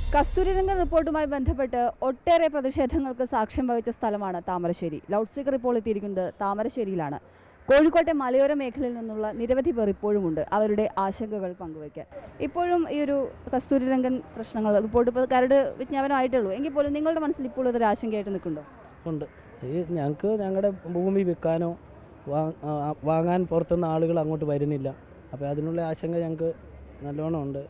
കസ്തൂരിരംഗൻ റിപ്പോർട്ടുമായി ബന്ധപ്പെട്ട് ഒട്ടേറെ പ്രതിഷേധങ്ങൾക്ക് സാക്ഷ്യം വഹിച്ച സ്ഥലമാണ് താമരശ്ശേരി ലൗഡ് സ്പീക്കർ ഇപ്പോൾ എത്തിയിരിക്കുന്നത് താമരശ്ശേരിയിലാണ് കോഴിക്കോട്ടെ മലയോര മേഖലയിൽ നിന്നുള്ള നിരവധി പേർ ഇപ്പോഴുമുണ്ട് അവരുടെ ആശങ്കകൾ പങ്കുവയ്ക്കാൻ ഇപ്പോഴും ഈ ഒരു കസ്തൂരിരംഗൻ പ്രശ്നങ്ങൾ റിപ്പോർട്ട് ഇപ്പോൾ കരട് വിജ്ഞാപനമായിട്ടേ ഉള്ളൂ എങ്കിൽ പോലും നിങ്ങളുടെ മനസ്സിൽ ഇപ്പോൾ ഇതൊരു ആശങ്കയായിട്ട് നിൽക്കുന്നുണ്ടോ ഉണ്ട് ഈ ഞങ്ങൾക്ക് ഞങ്ങളുടെ ഭൂമി വിൽക്കാനോ വാ- ആ, വാങ്ങാൻ പുറത്തുനിന്ന് ആളുകൾ അങ്ങോട്ട് വരുന്നില്ല അപ്പോൾ അതിനുള്ള ആശങ്ക ഞങ്ങൾക്ക് നല്ലോണം ഉണ്ട്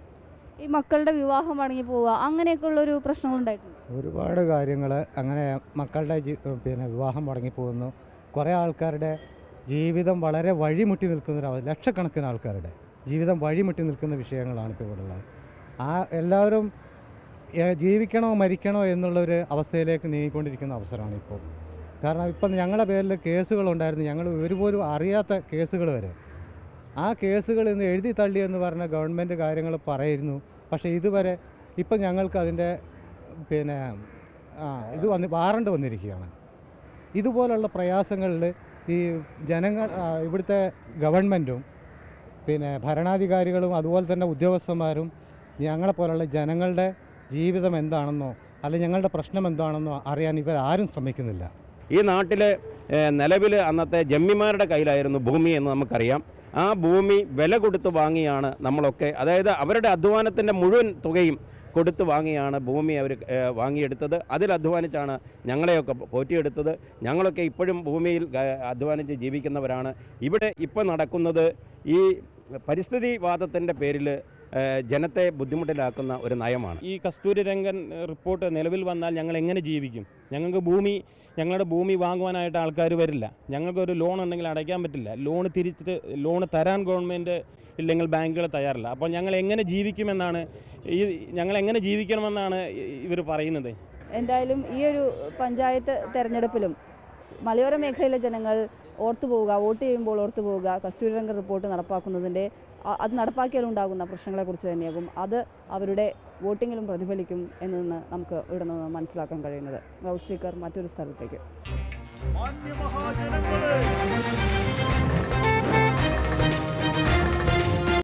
ഈ മക്കളുടെ വിവാഹം മടങ്ങി പോവുക അങ്ങനെയൊക്കെയുള്ള ഒരു പ്രശ്നങ്ങൾ ഉണ്ടായിട്ടുണ്ട് ഒരുപാട് കാര്യങ്ങൾ അങ്ങനെ മക്കളുടെ ജീ- പിന്നെ വിവാഹം മുടങ്ങിപ്പോകുന്നു കുറേ ആൾക്കാരുടെ ജീവിതം വളരെ വഴിമുട്ടി നിൽക്കുന്ന ഒരു അവ- ലക്ഷക്കണക്കിന് ആൾക്കാരുടെ ജീവിതം വഴിമുട്ടി നിൽക്കുന്ന വിഷയങ്ങളാണ് ഇപ്പോൾ ഇവിടെ ഉള്ളത് ആ എല്ലാവരും ഏ, ജീവിക്കണോ മരിക്കണോ എന്നുള്ളൊരു അവസ്ഥയിലേക്ക് നീങ്ങിക്കൊണ്ടിരിക്കുന്ന അവസരമാണ് ഇപ്പോൾ കാരണം ഇപ്പം ഞങ്ങളുടെ പേരിൽ കേസുകളുണ്ടായിരുന്നു ഞങ്ങൾ ഒരുപോലും അറിയാത്ത കേസുകൾ വരെ ആ കേസുകൾ ഇന്ന് എഴുതി തള്ളി എന്ന് പറഞ്ഞ ഗവൺമെൻറ് കാര്യങ്ങൾ പറയുന്നു പക്ഷേ ഇതുവരെ ഇപ്പം ഞങ്ങൾക്ക് അതിൻ്റെ പിന്നെ ആ ഇത് വന്ന് വാറണ്ട് വന്നിരിക്കുകയാണ് ഇതുപോലുള്ള പ്രയാസങ്ങളിൽ ഈ ജനങ്ങൾ ആ, ഇവിടുത്തെ ഗവൺമെൻറ്റും പിന്നെ ഭരണാധികാരികളും അതുപോലെ തന്നെ ഉദ്യോഗസ്ഥന്മാരും ഞങ്ങളെപ്പോലുള്ള ജനങ്ങളുടെ ജീവിതം എന്താണെന്നോ അല്ലെങ്കിൽ ഞങ്ങളുടെ പ്രശ്നം എന്താണെന്നോ അറിയാൻ ഇവരാരും ശ്രമിക്കുന്നില്ല ഈ നാട്ടിൽ നിലവിൽ അന്നത്തെ ജമ്മിമാരുടെ കയ്യിലായിരുന്നു ഭൂമി എന്ന് നമുക്കറിയാം ആ ഭൂമി വില കൊടുത്ത് വാങ്ങിയാണ് നമ്മളൊക്കെ അതായത് അവരുടെ അധ്വാനത്തിൻ്റെ മുഴുവൻ തുകയും കൊടുത്ത് വാങ്ങിയാണ് ഭൂമി അവർ വാങ്ങിയെടുത്തത് അതിൽ അധ്വാനിച്ചാണ് ഞങ്ങളെയൊക്കെ പോറ്റിയെടുത്തത് ഞങ്ങളൊക്കെ ഇപ്പോഴും ഭൂമിയിൽ ഏഹ്, അധ്വാനിച്ച് ജീവിക്കുന്നവരാണ് ഇവിടെ ഇപ്പോൾ നടക്കുന്നത് ഈ പരിസ്ഥിതിവാദത്തിൻ്റെ പേരിൽ ഏഹ്, ജനത്തെ ബുദ്ധിമുട്ടിലാക്കുന്ന ഒരു നയമാണ് ഈ കസ്തൂരി രംഗൻ ഏഹ്, റിപ്പോർട്ട് നിലവിൽ വന്നാൽ ഞങ്ങൾ എങ്ങനെ ജീവിക്കും ഞങ്ങൾക്ക് ഭൂമി ഞങ്ങളുടെ ഭൂമി വാങ്ങുവാനായിട്ട് ആൾക്കാർ വരില്ല ഞങ്ങൾക്കൊരു ലോൺ ഉണ്ടെങ്കിൽ അടയ്ക്കാൻ പറ്റില്ല ലോൺ തിരിച്ചിട്ട് ലോൺ തരാൻ ഗവൺമെൻറ് ഇല്ലെങ്കിൽ ബാങ്കുകൾ തയ്യാറില്ല അപ്പോൾ ഞങ്ങൾ എങ്ങനെ ജീവിക്കുമെന്നാണ് ഈ ഞങ്ങൾ എങ്ങനെ ജീവിക്കണമെന്നാണ് ഇവർ പറയുന്നത് എന്തായാലും ഈ ഒരു പഞ്ചായത്ത് തെരഞ്ഞെടുപ്പിലും മലയോര മേഖലയിലെ ജനങ്ങൾ ഓർത്തു പോവുക വോട്ട് ചെയ്യുമ്പോൾ ഓർത്തു പോവുക കസ്തൂരിരംഗൻ റിപ്പോർട്ട് നടപ്പാക്കുന്നതിൻ്റെ അ- അത് നടപ്പാക്കിയാൽ ഉണ്ടാകുന്ന പ്രശ്നങ്ങളെക്കുറിച്ച് തന്നെയാകും അത് അവരുടെ വോട്ടിങ്ങിലും പ്രതിഫലിക്കും എന്നതെന്ന് നമുക്ക് ഇവിടെ നിന്ന് മനസ്സിലാക്കാൻ കഴിയുന്നത് ലൗഡ് സ്പീക്കർ മറ്റൊരു സ്ഥലത്തേക്ക് മാന്യമഹാജനങ്ങളെ